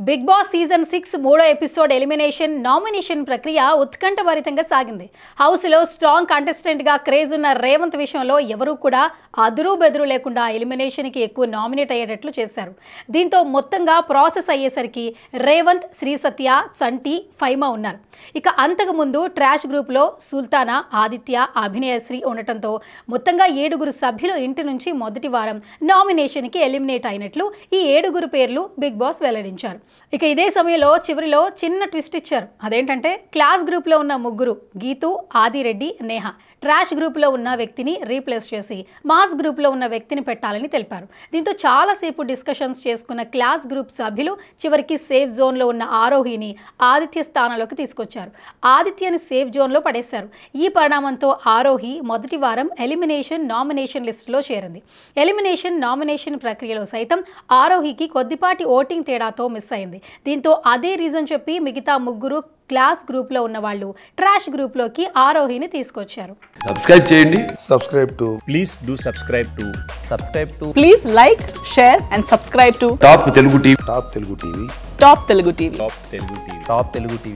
Big Boss season six మూడో episode elimination nomination ప్రక్రియ ఉత్కంఠభరితంగా సాగింది హౌస్లో స్ట్రాంగ్ కంటెస్టెంట్గా క్రేజ్ ఉన్న రేవంత్ విషయంలో ఎవరూ కూడా అదురు బెదురు లేకుండా ఎలిమినేషన్కి ఎక్కువ నామినేట్ అయ్యేటట్లు చేశారు దీంతో మొత్తంగా ప్రాసెస్ అయ్యేసరికి రేవంత్ శ్రీ సత్య చంటి ఫైమా ఉన్నారు ఇక అంతకుముందు ట్రాష్ గ్రూప్లో సుల్తానా ఆదిత్య అభినయశ్రీ ఉండటంతో మొత్తంగా ఏడుగురు సభ్యులు ఇంటి నుంచి మొదటి వారం నామినేషన్కి ఎలిమినేట్ అయినట్లు ఈ ఏడుగురు పేర్లు బిగ్ బాస్ వెల్లడించారు ఇక ఇదే సమయంలో చివరిలో చిన్న ట్విస్ట్ ఇచ్చారు అదేంటంటే క్లాస్ గ్రూప్లో ఉన్న ముగ్గురు గీతు ఆదిరెడ్డి నేహ ట్రాష్ గ్రూప్లో ఉన్న వ్యక్తిని రీప్లేస్ చేసి మాస్ గ్రూప్లో ఉన్న వ్యక్తిని పెట్టాలని తెలిపారు దీంతో చాలాసేపు డిస్కషన్స్ చేసుకున్న క్లాస్ గ్రూప్ సభ్యులు చివరికి సేఫ్ జోన్లో ఉన్న ఆరోహిని ఆదిత్య స్థానంలోకి తీసుకొచ్చారు ఆదిత్యని సేఫ్ జోన్లో పడేశారు ఈ పరిణామంతో ఆరోహి మొదటి వారం ఎలిమినేషన్ నామినేషన్ లిస్టులో చేరింది ఎలిమినేషన్ నామినేషన్ ప్రక్రియలో సైతం ఆరోహికి కొద్దిపాటి ఓటింగ్ తేడాతో మిస్ అయింది దీంతో అదే రీజన్ చెప్పి మిగతా ముగ్గురు క్లాస్ గ్రూప్లో ఉన్న వాళ్ళు ట్రాష్ గ్రూప్లోకి ఆరోహిని తీసుకొచ్చారు సబ్స్క్రైబ్ చేయండి subscribe to please do subscribe to subscribe to Please like, share, and subscribe to Top Telugu TV Top Telugu TV. Top Telugu TV. top telugu tv top telugu tv